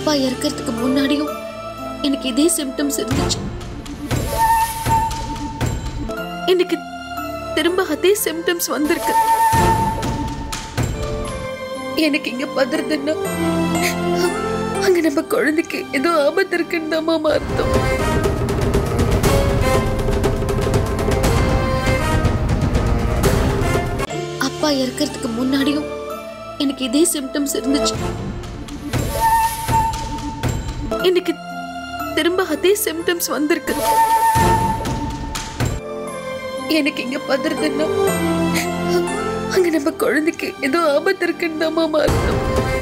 அப்பா இறக்கறதுக்கு முன்னாடியும் எனக்கு இதே சிம்டம்ஸ் இருந்துச்சு எனக்கு திரும்ப அதே சிம்டம்ஸ் வந்திருக்கு எனக்கு இங்க பதறதுன்னா அங்க நம்ம குழந்தைக்கு ஏதோ ஆபத்து இருக்குன்னு தான் மாமா அர்த்தம் அப்பா இறக்கறதுக்கு முன்னாடியும் எனக்கு இதே சிம்டம்ஸ் இருந்துச்சு எனக்கு திரும்ப அதே சிம்டம்ஸ் வந்திருக்கு எனக்கு இங்க பதறதுன்னா அங்க நம்ம குழந்தைக்கு ஏதோ ஆபத்து இருக்குன்னு தான் மாமா அர்த்தம்